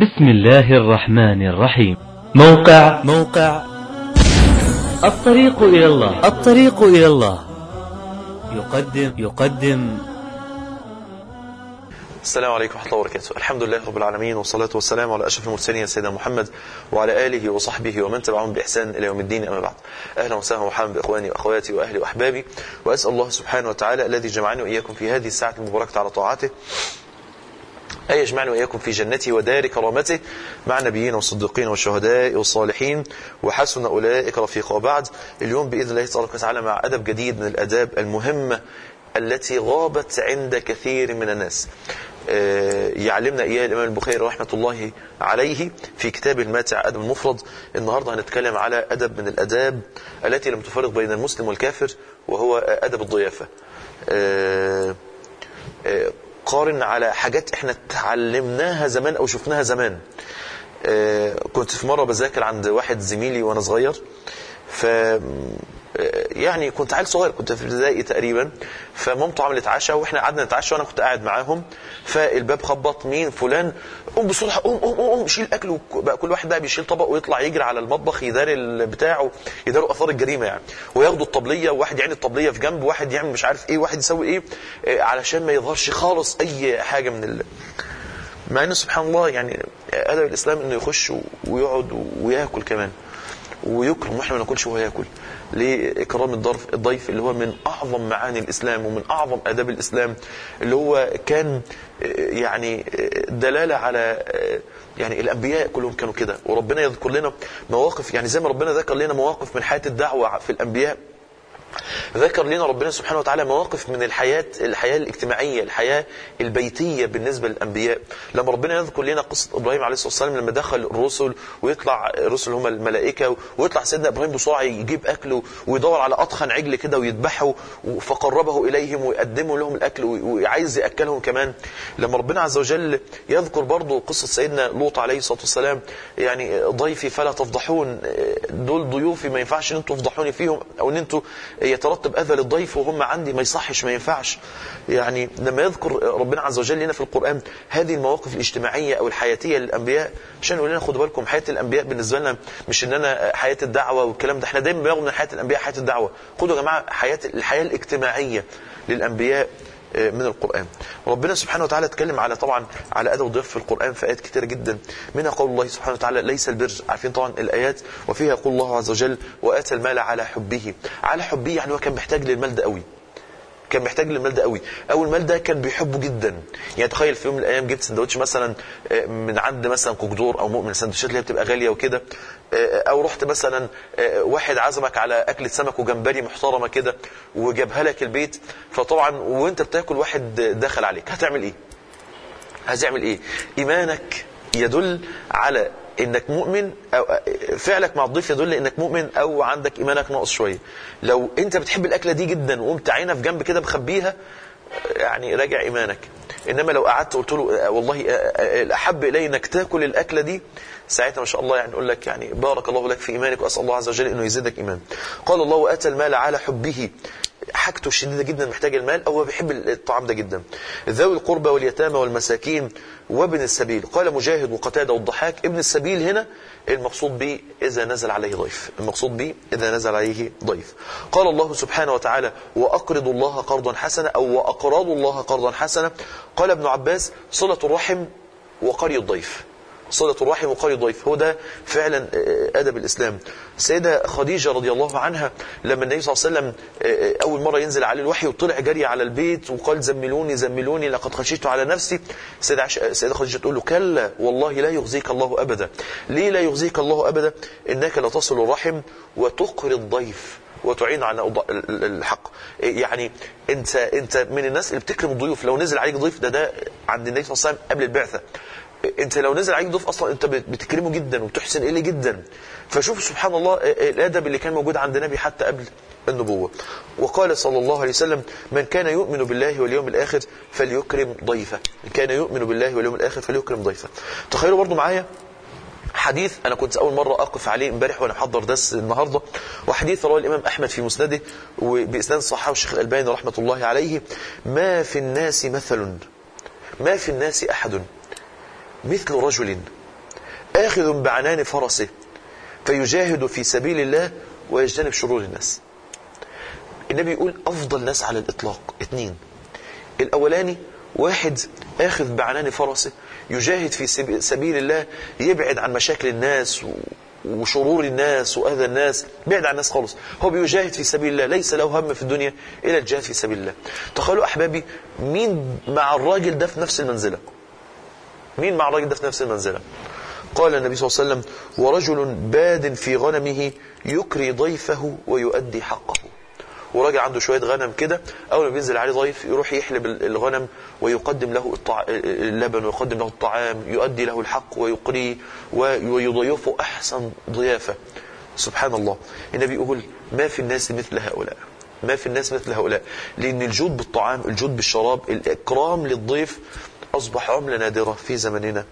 بسم الله الرحمن الرحيم موقع موقع الطريق إلى الله الطريق إلى الله يقدم يقدم السلام عليكم ورحمة الله وبركاته الحمد لله رب العالمين والصلاة والسلام على أشرف المرسلين سيدنا محمد وعلى آله وصحبه ومن تبعهم بإحسان إلى يوم الدين أما بعد أهلا وسهلا ومرحبا بإخواني وأخواتي وأهلي وأحبابي وأسأل الله سبحانه وتعالى الذي جمعني وإياكم في هذه الساعة المباركة على طاعته أن يجمعنا وإياكم في جنته ودار كرامته مع النبيين والصديقين والشهداء والصالحين وحسن أولئك رفيقا وبعد اليوم بإذن الله تبارك وتعالى مع أدب جديد من الأداب المهمة التي غابت عند كثير من الناس يعلمنا إياه الإمام البخاري رحمة الله عليه في كتاب الماتع أدب المفرد النهاردة هنتكلم على أدب من الأداب التي لم تفرق بين المسلم والكافر وهو أدب الضيافة قارن على حاجات احنا اتعلمناها زمان او شفناها زمان كنت في مرة بذاكر عند واحد زميلي وانا صغير ف يعني كنت عيل صغير كنت في ابتدائي تقريبا فمامته عملت عشاء واحنا قعدنا نتعشى وانا كنت قاعد معاهم فالباب خبط مين فلان قوم بسرعه قوم قوم قوم شيل اكل بقى كل واحد بقى بيشيل طبق ويطلع يجري على المطبخ يدار بتاعه يداروا اثار الجريمه يعني وياخدوا الطبليه وواحد يعين الطبليه في جنب وواحد يعمل مش عارف ايه واحد يسوي ايه علشان ما يظهرش خالص اي حاجه من ال... مع انه سبحان الله يعني ادب الاسلام انه يخش ويقعد وياكل كمان ويكرم واحنا ما ناكلش وهو ياكل لإكرام الضيف الضيف اللي هو من أعظم معاني الإسلام ومن أعظم آداب الإسلام اللي هو كان يعني دلالة على يعني الأنبياء كلهم كانوا كده وربنا يذكر لنا مواقف يعني زي ما ربنا ذكر لنا مواقف من حياة الدعوة في الأنبياء ذكر لنا ربنا سبحانه وتعالى مواقف من الحياة الحياة الاجتماعية الحياة البيتية بالنسبة للأنبياء لما ربنا يذكر لنا قصة إبراهيم عليه الصلاة والسلام لما دخل الرسل ويطلع الرسل هم الملائكة ويطلع سيدنا إبراهيم بسرعة يجيب أكله ويدور على أطخن عجل كده ويذبحه فقربه إليهم ويقدموا لهم الأكل وعايز يأكلهم كمان لما ربنا عز وجل يذكر برضه قصة سيدنا لوط عليه الصلاة والسلام يعني ضيفي فلا تفضحون دول ضيوفي ما ينفعش ان انتوا تفضحوني فيهم او ان انتوا يترتب اذى للضيف وهم عندي ما يصحش ما ينفعش يعني لما يذكر ربنا عز وجل لنا في القرآن هذه المواقف الاجتماعية او الحياتية للانبياء عشان يقول لنا خدوا بالكم حياة الانبياء بالنسبة لنا مش ان انا حياة الدعوة والكلام ده احنا دايما بناخد من حياة الانبياء حياة الدعوة خدوا يا جماعة حياة الحياة الاجتماعية للانبياء من القرآن ربنا سبحانه وتعالى اتكلم على طبعا على أدب الضيف في القرآن في آيات كتيرة جدا منها قول الله سبحانه وتعالى ليس البر عارفين طبعا الآيات وفيها يقول الله عز وجل وآتى المال على حبه على حبه يعني هو كان محتاج للمال ده قوي كان محتاج للمال ده قوي او المال ده كان بيحبه جدا يعني تخيل في يوم من الايام جبت سندوتش مثلا من عند مثلا كوكدور او مؤمن السندوتشات اللي هي بتبقى غاليه وكده او رحت مثلا واحد عزمك على اكله سمك وجمبري محترمه كده وجابها لك البيت فطبعا وانت بتاكل واحد دخل عليك هتعمل ايه هتعمل ايه ايمانك يدل على انك مؤمن او فعلك مع الضيف يدل انك مؤمن او عندك ايمانك ناقص شويه لو انت بتحب الاكله دي جدا وقمت عينها في جنب كده مخبيها يعني راجع ايمانك انما لو قعدت قلت له والله الاحب الي انك تاكل الاكله دي ساعتها ما شاء الله يعني اقول لك يعني بارك الله لك في ايمانك واسال الله عز وجل انه يزيدك ايمان قال الله واتى المال على حبه حاجته شديدة جدا محتاج المال أو هو بيحب الطعام ده جدا ذوي القربى واليتامى والمساكين وابن السبيل قال مجاهد وقتادة والضحاك ابن السبيل هنا المقصود به إذا نزل عليه ضيف المقصود به إذا نزل عليه ضيف قال الله سبحانه وتعالى وأقرضوا الله قرضا حسنا أو وأقرضوا الله قرضا حسنا قال ابن عباس صلة الرحم وقري الضيف صلة الرحم وقري الضيف هو ده فعلا أدب الإسلام السيدة خديجة رضي الله عنها لما النبي صلى الله عليه وسلم أول مرة ينزل عليه الوحي وطلع جري على البيت وقال زملوني زملوني لقد خشيت على نفسي السيدة, عش... السيدة خديجة تقول له كلا والله لا يخزيك الله أبدا ليه لا يخزيك الله أبدا إنك لتصل الرحم وتقري الضيف وتعين على الحق يعني انت انت من الناس اللي بتكرم الضيوف لو نزل عليك ضيف ده ده عند النبي صلى الله عليه وسلم قبل البعثه انت لو نزل عليك ضيف اصلا انت بتكرمه جدا وبتحسن اليه جدا فشوف سبحان الله الادب اللي كان موجود عند النبي حتى قبل النبوه وقال صلى الله عليه وسلم من كان يؤمن بالله واليوم الاخر فليكرم ضيفه من كان يؤمن بالله واليوم الاخر فليكرم ضيفه تخيلوا برضو معايا حديث انا كنت اول مره اقف عليه امبارح وانا محضر درس النهارده وحديث رواه الامام احمد في مسنده وباسناد صححه الشيخ الالباني رحمه الله عليه ما في الناس مثل ما في الناس احد مثل رجل آخذ بعنان فرسه فيجاهد في سبيل الله ويجتنب شرور الناس النبي يقول أفضل ناس على الإطلاق اتنين الأولاني واحد آخذ بعنان فرسه يجاهد في سبيل الله يبعد عن مشاكل الناس وشرور الناس وأذى الناس بعد عن الناس خالص هو بيجاهد في سبيل الله ليس له هم في الدنيا إلا الجهاد في سبيل الله تخيلوا أحبابي مين مع الراجل ده في نفس المنزلة مين مع الراجل ده في نفس المنزلة قال النبي صلى الله عليه وسلم ورجل باد في غنمه يكري ضيفه ويؤدي حقه وراجل عنده شوية غنم كده أول ما بينزل عليه ضيف يروح يحلب الغنم ويقدم له الطع... اللبن ويقدم له الطعام يؤدي له الحق ويقريه ويضيفه أحسن ضيافة سبحان الله النبي يقول ما في الناس مثل هؤلاء ما في الناس مثل هؤلاء لأن الجود بالطعام الجود بالشراب الإكرام للضيف أصبح عملة نادرة في زمننا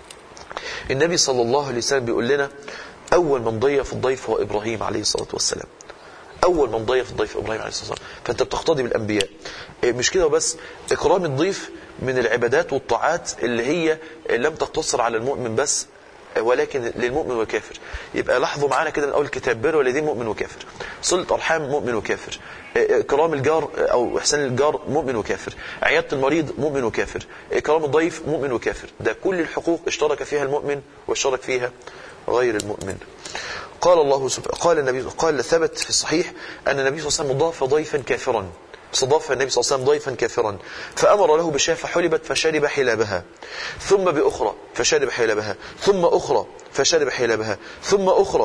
النبي صلى الله عليه وسلم بيقول لنا أول من ضيف الضيف هو إبراهيم عليه الصلاة والسلام أول من ضيف الضيف إبراهيم عليه الصلاة والسلام فأنت بتقتضي بالأنبياء مش كده وبس إكرام الضيف من العبادات والطاعات اللي هي لم تقتصر على المؤمن بس ولكن للمؤمن والكافر يبقى لاحظوا معانا كده من اول الكتاب بر والذين مؤمن وكافر صله ارحام مؤمن وكافر اكرام الجار او احسان الجار مؤمن وكافر عياده المريض مؤمن وكافر اكرام الضيف مؤمن وكافر ده كل الحقوق اشترك فيها المؤمن واشترك فيها غير المؤمن قال الله سبحانه قال النبي قال ثبت في الصحيح ان النبي صلى الله عليه وسلم ضاف ضيفا كافرا استضاف النبي صلى الله عليه وسلم ضيفا كافرا فأمر له بشاة فحلبت فشرب حلابها ثم بأخرى فشرب حلابها ثم أخرى فشرب حلابها ثم أخرى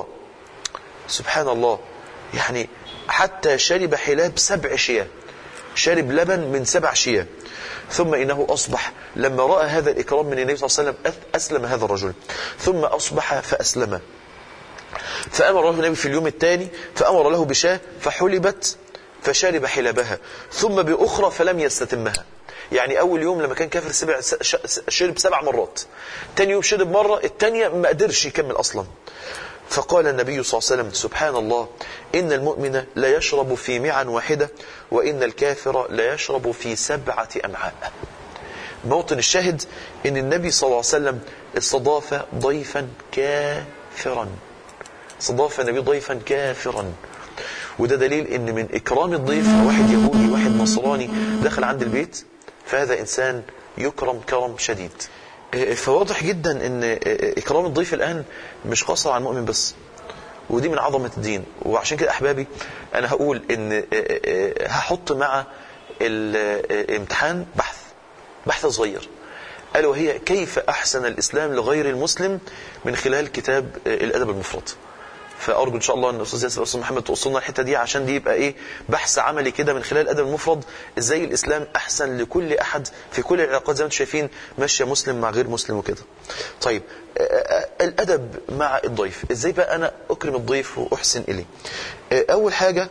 سبحان الله يعني حتى شرب حلاب سبع شياه شرب لبن من سبع شياه ثم إنه أصبح لما رأى هذا الإكرام من النبي صلى الله عليه وسلم أسلم هذا الرجل ثم أصبح فأسلم فأمر له النبي في اليوم الثاني فأمر له بشاة فحلبت فشرب حلبها ثم بأخرى فلم يستتمها يعني أول يوم لما كان كافر سبع شرب سبع مرات تاني يوم شرب مرة التانية ما قدرش يكمل أصلا فقال النبي صلى الله عليه وسلم سبحان الله إن المؤمن لا يشرب في معا واحدة وإن الكافر لا يشرب في سبعة أمعاء موطن الشاهد إن النبي صلى الله عليه وسلم استضاف ضيفا كافرا استضاف النبي ضيفا كافرا وده دليل ان من اكرام الضيف واحد يهودي واحد نصراني دخل عند البيت فهذا انسان يكرم كرم شديد فواضح جدا ان اكرام الضيف الان مش قاصر على المؤمن بس ودي من عظمة الدين وعشان كده احبابي انا هقول ان هحط مع الامتحان بحث بحث صغير ألا وهي كيف أحسن الإسلام لغير المسلم من خلال كتاب الأدب المفرد فارجو ان شاء الله ان الاستاذ ياسر والاستاذ محمد توصلنا الحته دي عشان دي يبقى ايه بحث عملي كده من خلال الادب المفرد ازاي الاسلام احسن لكل احد في كل العلاقات زي ما انتم شايفين ماشيه مسلم مع غير مسلم وكده. طيب الادب مع الضيف ازاي بقى انا اكرم الضيف واحسن اليه. اول حاجه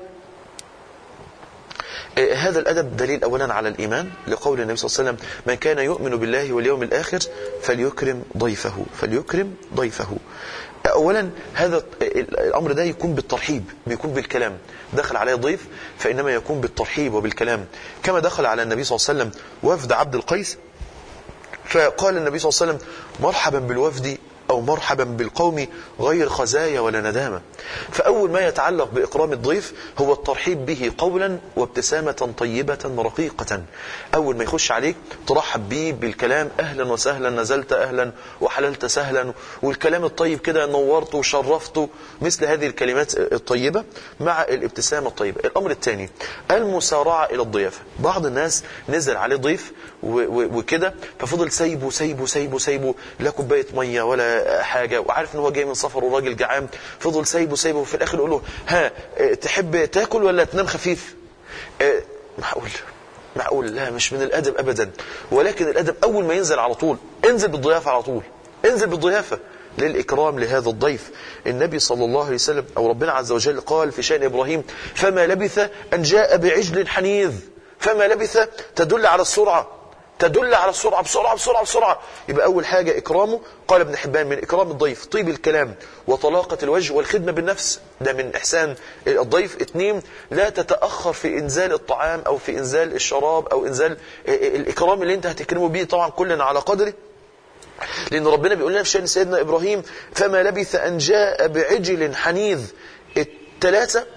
هذا الأدب دليل أولا على الإيمان لقول النبي صلى الله عليه وسلم من كان يؤمن بالله واليوم الآخر فليكرم ضيفه فليكرم ضيفه اولا هذا الامر ده يكون بالترحيب بيكون بالكلام دخل عليه ضيف فانما يكون بالترحيب وبالكلام كما دخل على النبي صلى الله عليه وسلم وفد عبد القيس فقال النبي صلى الله عليه وسلم مرحبا بالوفد أو مرحبا بالقوم غير خزايا ولا ندامة فأول ما يتعلق بإكرام الضيف هو الترحيب به قولا وابتسامة طيبة رقيقة أول ما يخش عليك ترحب به بالكلام أهلا وسهلا نزلت أهلا وحللت سهلا والكلام الطيب كده نورت وشرفت مثل هذه الكلمات الطيبة مع الابتسامة الطيبة الأمر الثاني المسارعة إلى الضيافة بعض الناس نزل عليه ضيف وكده ففضل سايبه سايبه سايبه سايبه لا كوبايه ميه ولا حاجه وعارف ان هو جاي من سفر وراجل جعان فضل سايبه سايبه وفي الاخر يقول له ها تحب تاكل ولا تنام خفيف معقول معقول لا مش من الادب ابدا ولكن الادب اول ما ينزل على طول انزل بالضيافه على طول انزل بالضيافه للإكرام لهذا الضيف النبي صلى الله عليه وسلم أو ربنا عز وجل قال في شأن إبراهيم فما لبث أن جاء بعجل حنيذ فما لبث تدل على السرعة تدل على السرعة بسرعة بسرعة بسرعة يبقى أول حاجة إكرامه قال ابن حبان من إكرام الضيف طيب الكلام وطلاقة الوجه والخدمة بالنفس ده من إحسان الضيف اثنين لا تتأخر في إنزال الطعام أو في إنزال الشراب أو إنزال الإكرام اللي أنت هتكرمه بيه طبعا كلنا على قدره لأن ربنا بيقول لنا في شأن سيدنا إبراهيم فما لبث أن جاء بعجل حنيذ الثلاثة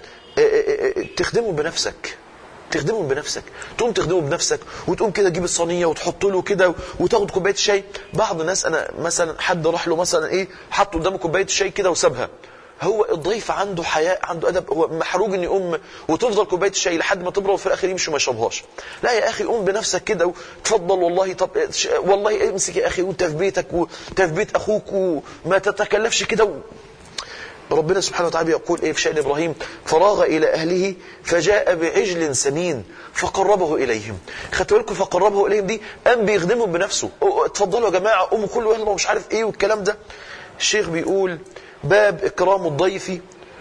تخدمه بنفسك تخدمهم بنفسك تقوم تخدمه بنفسك وتقوم كده تجيب الصينيه وتحط له كده وتاخد كوبايه شاي بعض الناس انا مثلا حد راح له مثلا ايه حط قدامه كوبايه شاي كده وسابها هو الضيف عنده حياء عنده ادب هو محروج ان يقوم وتفضل كوبايه الشاي لحد ما تبرد وفي الاخر يمشي وما يشربهاش لا يا اخي قوم بنفسك كده وتفضل والله طب والله امسك يا اخي وانت في بيتك وانت في بيت اخوك وما تتكلفش كده و... ربنا سبحانه وتعالى يقول ايه في شأن ابراهيم فراغ الى اهله فجاء بعجل سمين فقربه اليهم خدتوا بالكم فقربه اليهم دي قام بيخدمهم بنفسه اتفضلوا يا جماعه قوموا كلوا يلا مش عارف ايه والكلام ده الشيخ بيقول باب اكرام الضيف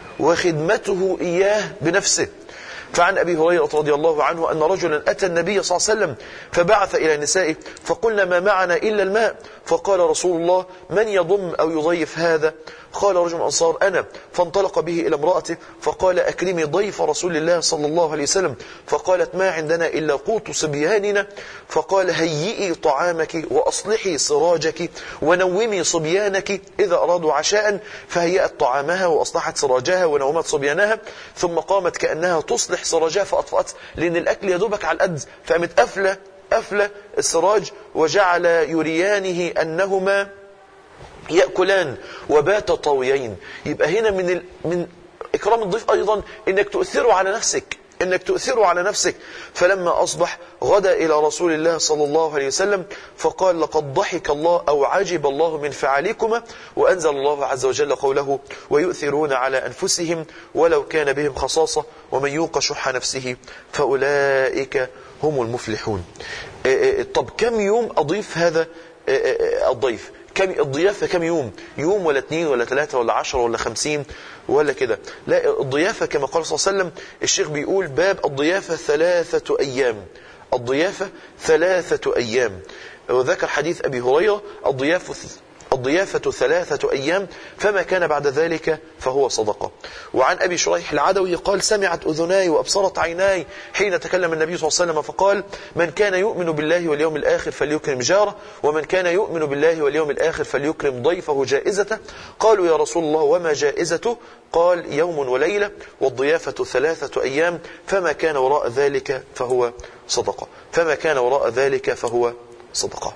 وخدمته اياه بنفسه فعن أبي هريرة رضي الله عنه أن رجلا أتى النبي صلى الله عليه وسلم فبعث إلى نسائه فقلنا ما معنا إلا الماء فقال رسول الله من يضم أو يضيف هذا قال رجل أنصار أنا فانطلق به إلى امرأته فقال أكرمي ضيف رسول الله صلى الله عليه وسلم فقالت ما عندنا إلا قوت صبياننا فقال هيئي طعامك وأصلحي سراجك ونومي صبيانك إذا أرادوا عشاء فهيأت طعامها وأصلحت سراجها ونومت صبيانها ثم قامت كأنها تصلح سراجها فأطفأت لأن الأكل يدوبك على القد فقامت قافلة قافلة السراج وجعل يريانه أنهما يأكلان وبات طاويين يبقى هنا من ال... من إكرام الضيف أيضا إنك تؤثره على نفسك إنك تؤثره على نفسك فلما أصبح غدا إلى رسول الله صلى الله عليه وسلم فقال لقد ضحك الله أو عجب الله من فعلكما وأنزل الله عز وجل قوله ويؤثرون على أنفسهم ولو كان بهم خصاصة ومن يوق شح نفسه فأولئك هم المفلحون طب كم يوم أضيف هذا الضيف كم الضيافة كم يوم يوم ولا اثنين ولا ثلاثة ولا عشرة ولا خمسين ولا كده لا الضيافة كما قال صلى الله عليه وسلم الشيخ بيقول باب الضيافة ثلاثة أيام الضيافة ثلاثة أيام وذكر حديث أبي هريرة الضيافة الضيافة ثلاثة أيام فما كان بعد ذلك فهو صدقة وعن أبي شريح العدوي قال سمعت أذناي وأبصرت عيناي حين تكلم النبي صلى الله عليه وسلم فقال من كان يؤمن بالله واليوم الآخر فليكرم جاره ومن كان يؤمن بالله واليوم الآخر فليكرم ضيفه جائزته قالوا يا رسول الله وما جائزته قال يوم وليلة والضيافة ثلاثة أيام فما كان وراء ذلك فهو صدقة فما كان وراء ذلك فهو صدقة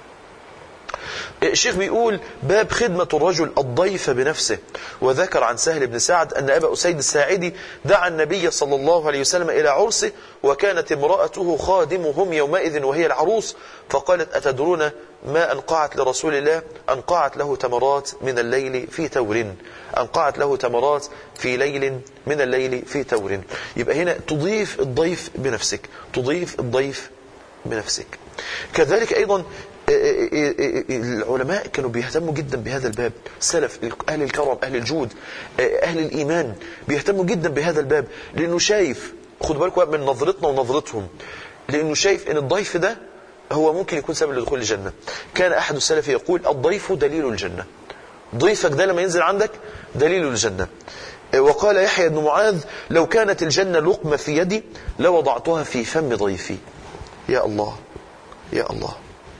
الشيخ بيقول باب خدمة الرجل الضيف بنفسه وذكر عن سهل بن سعد أن أبا أسيد الساعدي دعا النبي صلى الله عليه وسلم إلى عرسه وكانت امرأته خادمهم يومئذ وهي العروس فقالت أتدرون ما أنقعت لرسول الله أنقعت له تمرات من الليل في تور أنقعت له تمرات في ليل من الليل في تور يبقى هنا تضيف الضيف بنفسك تضيف الضيف بنفسك كذلك أيضا العلماء كانوا بيهتموا جدا بهذا الباب السلف أهل الكرم أهل الجود أهل الإيمان بيهتموا جدا بهذا الباب لأنه شايف خدوا بالكم من نظرتنا ونظرتهم لأنه شايف أن الضيف ده هو ممكن يكون سبب لدخول الجنة كان أحد السلف يقول الضيف دليل الجنة ضيفك ده لما ينزل عندك دليل الجنة وقال يحيى بن معاذ لو كانت الجنة لقمة في يدي لوضعتها في فم ضيفي يا الله يا الله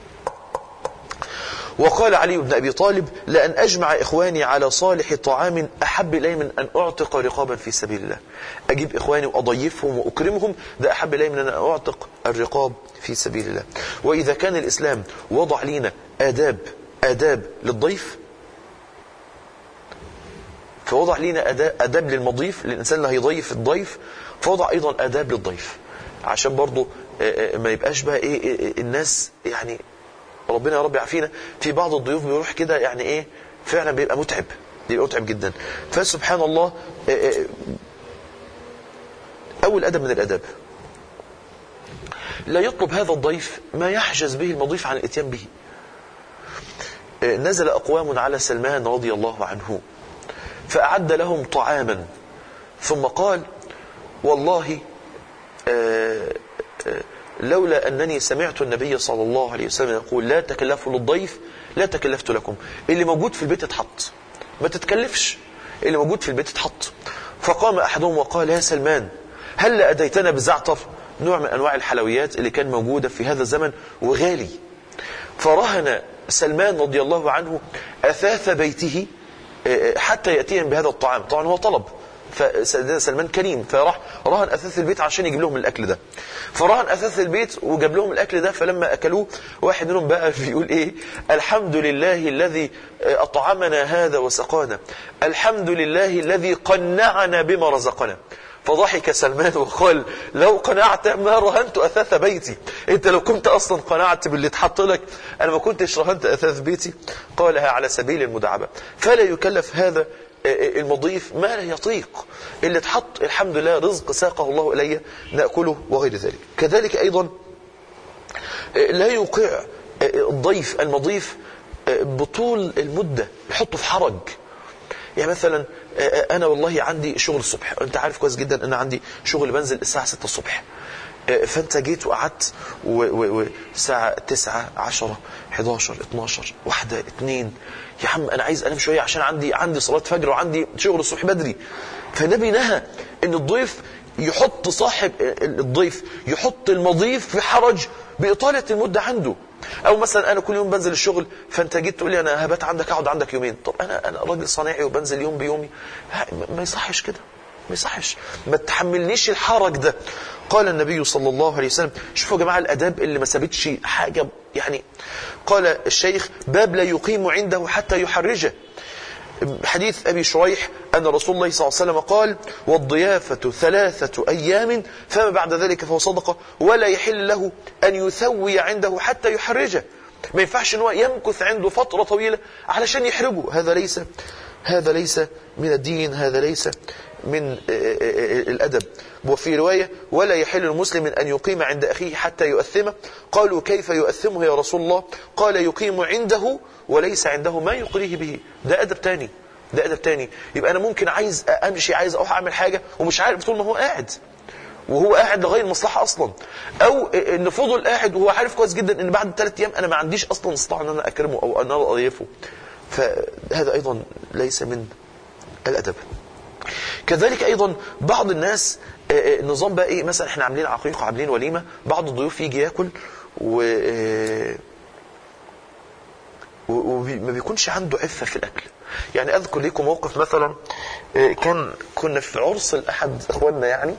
وقال علي بن أبي طالب لأن أجمع إخواني على صالح طعام أحب إلي من أن أعتق رقابا في سبيل الله أجيب إخواني وأضيفهم وأكرمهم ده أحب إلي من أن أعتق الرقاب في سبيل الله وإذا كان الإسلام وضع لنا آداب آداب للضيف فوضع لنا آداب للمضيف للإنسان اللي هيضيف الضيف فوضع أيضا آداب للضيف عشان برضه ما يبقاش بقى إيه الناس يعني ربنا يا رب يعافينا في بعض الضيوف بيروح كده يعني ايه فعلا بيبقى متعب بيبقى متعب جدا فسبحان الله اول ادب من الاداب لا يطلب هذا الضيف ما يحجز به المضيف عن الاتيان به نزل اقوام على سلمان رضي الله عنه فاعد لهم طعاما ثم قال والله آآ آآ لولا أنني سمعت النبي صلى الله عليه وسلم يقول لا تكلفوا للضيف لا تكلفت لكم اللي موجود في البيت اتحط ما تتكلفش اللي موجود في البيت اتحط فقام أحدهم وقال يا سلمان هل أديتنا بزعتر نوع من أنواع الحلويات اللي كان موجودة في هذا الزمن وغالي فرهن سلمان رضي الله عنه أثاث بيته آه، حتى يأتيهم بهذا الطعام طبعا هو طلب فسيدنا سلمان كريم فراح رهن اثاث البيت عشان يجيب لهم الاكل ده فرهن اثاث البيت وجاب لهم الاكل ده فلما اكلوه واحد منهم بقى بيقول ايه الحمد لله الذي اطعمنا هذا وسقانا الحمد لله الذي قنعنا بما رزقنا فضحك سلمان وقال لو قنعت ما رهنت اثاث بيتي انت لو كنت اصلا قنعت باللي اتحط لك انا ما كنتش رهنت اثاث بيتي قالها على سبيل المداعبه فلا يكلف هذا المضيف ما لا يطيق اللي اتحط الحمد لله رزق ساقه الله إلي نأكله وغير ذلك كذلك أيضا لا يوقع الضيف المضيف بطول المدة يحطه في حرج يعني مثلا أنا والله عندي شغل الصبح أنت عارف كويس جدا أنا عندي شغل بنزل الساعة 6 الصبح فانت جيت وقعدت والساعة 9 10 11 12 واحدة اتنين يا عم انا عايز انام شوية عشان عندي عندي صلاة فجر وعندي شغل الصبح بدري فالنبي نهى ان الضيف يحط صاحب الضيف يحط المضيف في حرج بإطالة المدة عنده او مثلا انا كل يوم بنزل الشغل فانت جيت تقول لي انا هبات عندك اقعد عندك يومين طب انا انا راجل صناعي وبنزل يوم بيومي ما يصحش كده ما يصحش ما تحملنيش الحرج ده قال النبي صلى الله عليه وسلم شوفوا يا جماعه الاداب اللي ما سابتش حاجه يعني قال الشيخ باب لا يقيم عنده حتى يحرجه حديث أبي شريح أن رسول الله صلى الله عليه وسلم قال والضيافة ثلاثة أيام فما بعد ذلك فهو صدقة ولا يحل له أن يثوي عنده حتى يحرجه ما ينفعش ان هو يمكث عنده فترة طويلة علشان يحرجه هذا ليس هذا ليس من الدين هذا ليس من الأدب وفي رواية ولا يحل المسلم أن يقيم عند أخيه حتى يؤثمه قالوا كيف يؤثمه يا رسول الله قال يقيم عنده وليس عنده ما يقريه به ده أدب تاني ده أدب تاني يبقى أنا ممكن عايز أمشي عايز أروح أعمل حاجة ومش عارف طول ما هو قاعد وهو قاعد لغير المصلحة أصلا أو إن فضل قاعد وهو عارف كويس جدا إن بعد ثلاث أيام أنا ما عنديش أصلا استطاع أن أنا أكرمه أو أن أنا أضيفه فهذا أيضا ليس من الأدب كذلك أيضا بعض الناس النظام بقى إيه مثلا إحنا عاملين عقيقة عاملين وليمة بعض الضيوف يجي ياكل و وما بيكونش عنده عفة في الأكل يعني أذكر لكم موقف مثلا كان كنا في عرس لأحد إخواننا يعني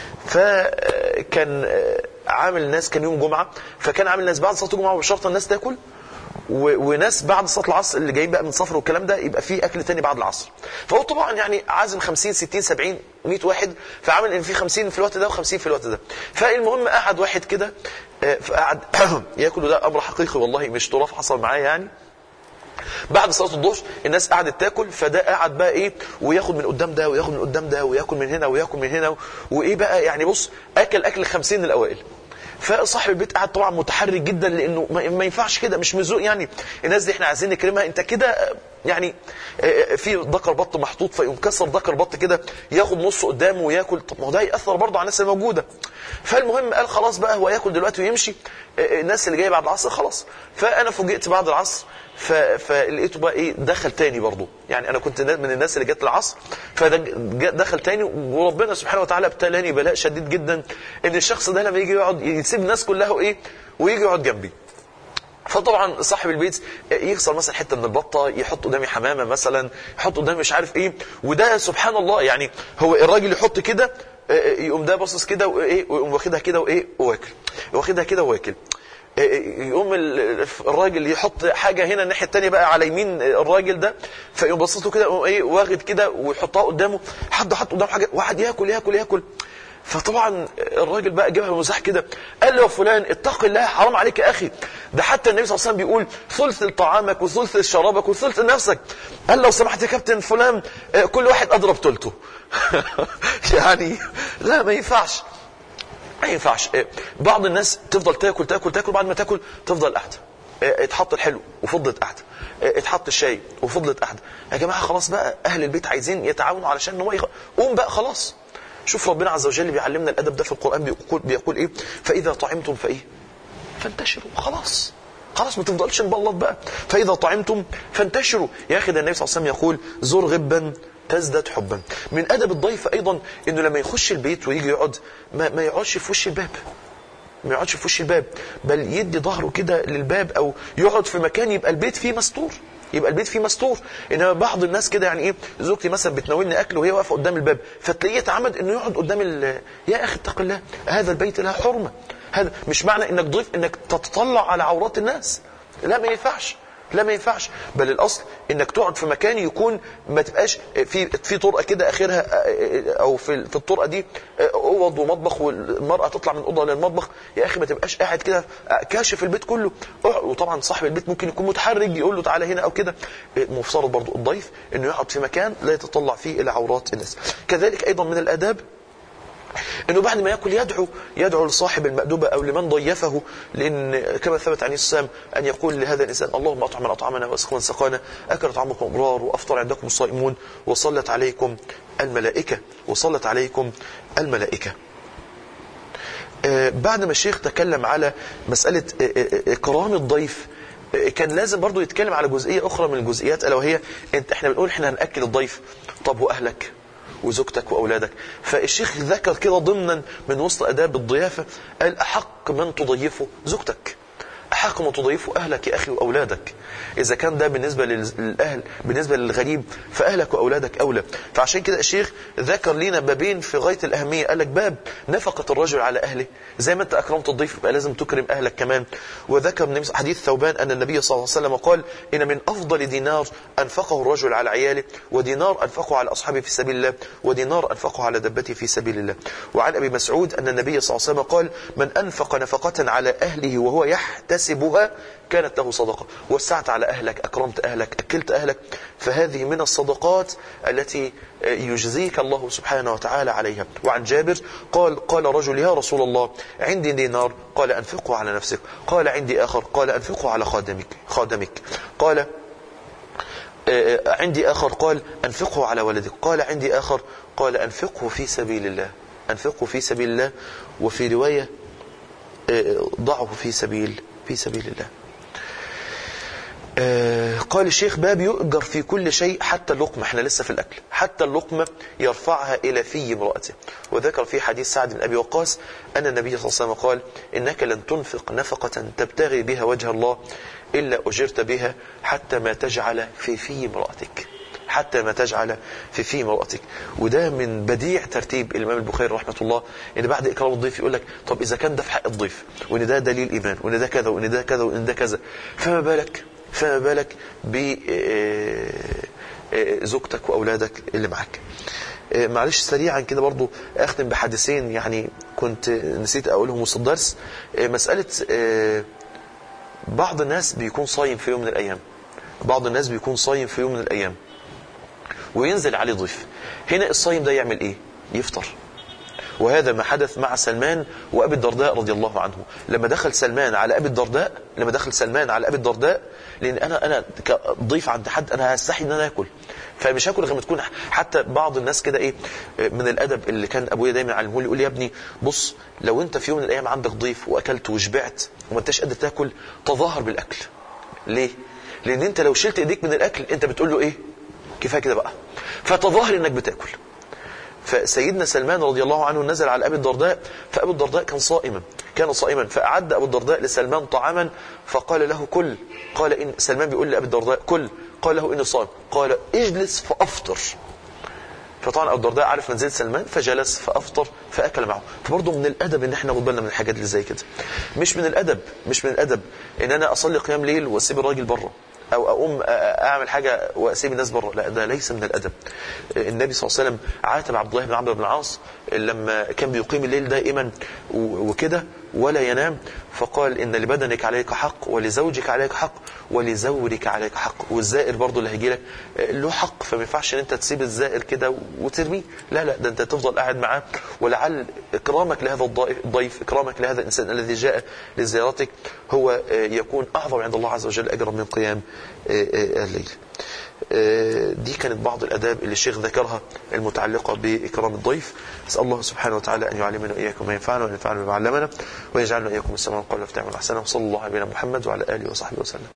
فكان عامل الناس كان يوم جمعة فكان عامل الناس بعد صلاة الجمعة وبشرط الناس تاكل وناس بعد صلاه العصر اللي جايين بقى من سفر والكلام ده يبقى في اكل تاني بعد العصر فهو طبعا يعني عازم 50 60 70 100 واحد فعامل ان في 50 في الوقت ده و50 في الوقت ده فالمهم قعد واحد كده فقعد ياكل ده امر حقيقي والله مش طرف حصل معايا يعني بعد صلاه الظهر الناس قعدت تاكل فده قعد بقى ايه وياخد من قدام ده وياخد من قدام ده وياكل من هنا وياكل من هنا وايه بقى يعني بص اكل اكل 50 الاوائل فصاحب البيت قاعد طبعا متحرك جدا لانه ما ينفعش كده مش مزوق يعني الناس دي احنا عايزين نكرمها انت كده يعني في ذكر بط محطوط فيقوم كسر ذكر بط كده ياخد نصه قدامه وياكل طب ما هو ده ياثر برضه على الناس الموجوده فالمهم قال خلاص بقى هو ياكل دلوقتي ويمشي الناس اللي جايه بعد العصر خلاص فانا فوجئت بعد العصر فلقيته بقى ايه دخل تاني برضه يعني انا كنت من الناس اللي جت العصر فدخل تاني وربنا سبحانه وتعالى ابتلاني بلاء شديد جدا ان الشخص ده لما يجي يقعد يسيب الناس كلها وايه ويجي يقعد جنبي فطبعا صاحب البيت يكسر مثلا حته من البطه يحط قدامي حمامه مثلا يحط قدامي مش عارف ايه وده سبحان الله يعني هو الراجل يحط كده يقوم ده باصص كده وايه ويقوم واخدها كده وايه واكل واخدها كده واكل يقوم الراجل يحط حاجه هنا الناحيه الثانيه بقى على يمين الراجل ده فيقوم باصص له كده يقوم ايه واخد كده ويحطها قدامه حد حط قدامه حاجه واحد ياكل ياكل ياكل فطبعا الراجل بقى جابها بمزاح كده قال له يا فلان اتق الله حرام عليك يا اخي ده حتى النبي صلى الله عليه وسلم بيقول ثلث لطعامك وثلث لشرابك وثلث لنفسك قال لو سمحت يا كابتن فلان كل واحد اضرب ثلثه يعني لا ما ينفعش ما ينفعش بعض الناس تفضل تاكل تاكل تاكل بعد ما تاكل تفضل قاعده اتحط الحلو وفضلت قاعده اتحط الشاي وفضلت قاعده يا جماعه خلاص بقى اهل البيت عايزين يتعاونوا علشان هو يخ... قوم بقى خلاص شوف ربنا عز وجل بيعلمنا الادب ده في القران بيقول بيقول ايه فاذا طعمتم فايه فانتشروا خلاص خلاص ما تفضلش مبلط بقى فاذا طعمتم فانتشروا يا اخي ده النبي صلى الله عليه وسلم يقول زر غبا تزداد حبا من ادب الضيف ايضا انه لما يخش البيت ويجي يقعد ما, ما يقعدش في وش الباب ما يقعدش في وش الباب بل يدي ظهره كده للباب او يقعد في مكان يبقى البيت فيه مستور يبقى البيت فيه مستور انما بعض الناس كده يعني ايه زوجتي مثلا بتناولني اكل وهي واقفه قدام الباب فتلاقيه اتعمد انه يقعد قدام ال- يا اخي اتق الله هذا البيت له حرمه هذا مش معنى انك ضيف انك تتطلع على عورات الناس لا ما ينفعش لا ما ينفعش بل الاصل انك تقعد في مكان يكون ما تبقاش في في طرقه كده اخرها او في في الطرقه دي اوض ومطبخ والمراه تطلع من اوضه للمطبخ يا اخي ما تبقاش قاعد كده كاشف البيت كله وطبعا صاحب البيت ممكن يكون متحرج يقول له تعالى هنا او كده مفترض برضو الضيف انه يقعد في مكان لا يتطلع فيه الى عورات الناس كذلك ايضا من الاداب انه بعد ما ياكل يدعو يدعو لصاحب المأدبة او لمن ضيفه لان كما ثبت عن السلام ان يقول لهذا الانسان اللهم اطعم من اطعمنا واسق من سقانا اكل طعامكم ابرار وافطر عندكم الصائمون وصلت عليكم الملائكه وصلت عليكم الملائكه آه بعد ما الشيخ تكلم على مساله آه اكرام الضيف كان لازم برضو يتكلم على جزئيه اخرى من الجزئيات الا وهي انت احنا بنقول احنا هناكل الضيف طب واهلك وزوجتك وأولادك فالشيخ ذكر كده ضمنا من وسط أداب الضيافة قال أحق من تضيفه زوجتك أحق من تضيفه أهلك يا أخي وأولادك إذا كان ده بالنسبة للأهل بالنسبة للغريب فأهلك وأولادك أولى فعشان كده الشيخ ذكر لنا بابين في غاية الأهمية قال لك باب نفقة الرجل على أهله زي ما أنت أكرمت الضيف يبقى لازم تكرم أهلك كمان وذكر من حديث ثوبان أن النبي صلى الله عليه وسلم قال إن من أفضل دينار أنفقه الرجل على عياله ودينار أنفقه على أصحابه في سبيل الله ودينار أنفقه على دبته في سبيل الله وعن أبي مسعود أن النبي صلى الله عليه وسلم قال من أنفق نفقة على أهله وهو يحتسبها كانت له صدقة وسعت على أهلك أكرمت أهلك أكلت أهلك فهذه من الصدقات التي يجزيك الله سبحانه وتعالى عليها وعن جابر قال قال رجل يا رسول الله عندي دينار قال أنفقه على نفسك قال عندي آخر قال أنفقه على خادمك خادمك قال عندي آخر قال أنفقه على ولدك قال عندي آخر قال أنفقه في سبيل الله أنفقه في سبيل الله وفي رواية ضعه في سبيل في سبيل الله آه قال الشيخ باب يؤجر في كل شيء حتى اللقمة احنا لسه في الأكل حتى اللقمة يرفعها إلى في امرأته وذكر في حديث سعد بن أبي وقاص أن النبي صلى الله عليه وسلم قال إنك لن تنفق نفقة تبتغي بها وجه الله إلا أجرت بها حتى ما تجعل في في امرأتك حتى ما تجعل في في امرأتك وده من بديع ترتيب الإمام البخاري رحمة الله إن بعد إكرام الضيف يقول لك طب إذا كان ده في حق الضيف وإن ده دليل إيمان وإن ده كذا وإن ده كذا وإن ده كذا فما بالك فما بالك بزوجتك وأولادك اللي معاك معلش سريعا كده برضو أختم بحديثين يعني كنت نسيت أقولهم وسط الدرس مسألة بعض الناس بيكون صايم في يوم من الأيام بعض الناس بيكون صايم في يوم من الأيام وينزل عليه ضيف هنا الصايم ده يعمل ايه يفطر وهذا ما حدث مع سلمان وابي الدرداء رضي الله عنه لما دخل سلمان على ابي الدرداء لما دخل سلمان على ابي الدرداء لان انا انا كضيف عند حد انا هستحي ان انا اكل فمش هاكل غير ما تكون حتى بعض الناس كده ايه من الادب اللي كان ابويا دايما علمه لي يقول لي يا ابني بص لو انت في يوم من الايام عندك ضيف واكلت وشبعت وما انتش قادر تاكل تظاهر بالاكل ليه لان انت لو شلت ايديك من الاكل انت بتقول له ايه كفايه كده بقى فتظاهر انك بتاكل فسيدنا سلمان رضي الله عنه نزل على ابي الدرداء فابي الدرداء كان صائما كان صائما فاعد ابو الدرداء لسلمان طعاما فقال له كل قال ان سلمان بيقول لابي الدرداء كل قال له اني صائم قال اجلس فافطر فطبعا ابو الدرداء عارف منزله سلمان فجلس فافطر فاكل معه فبرضه من الادب ان احنا ناخد بالنا من الحاجات اللي زي كده مش من الادب مش من الادب ان انا اصلي قيام ليل واسيب الراجل بره او اقوم اعمل حاجه واسيب الناس بره لا ده ليس من الادب النبي صلى الله عليه وسلم عاتب عبد الله بن عمرو بن العاص لما كان بيقيم الليل دائما وكده ولا ينام فقال ان لبدنك عليك حق ولزوجك عليك حق ولزورك عليك حق والزائر برضه اللي هيجي لك له حق فما ينفعش ان انت تسيب الزائر كده وترميه لا لا ده انت تفضل قاعد معاه ولعل اكرامك لهذا الضيف اكرامك لهذا الانسان الذي جاء لزيارتك هو يكون اعظم عند الله عز وجل اجرا من قيام الليل دي كانت بعض الاداب اللي الشيخ ذكرها المتعلقه باكرام الضيف اسال الله سبحانه وتعالى ان يعلمنا واياكم ما ينفعنا وان ينفعنا بما علمنا ويجعلنا واياكم السماء والقول وافتح احسنه وصلى الله على نبينا محمد وعلى اله وصحبه وسلم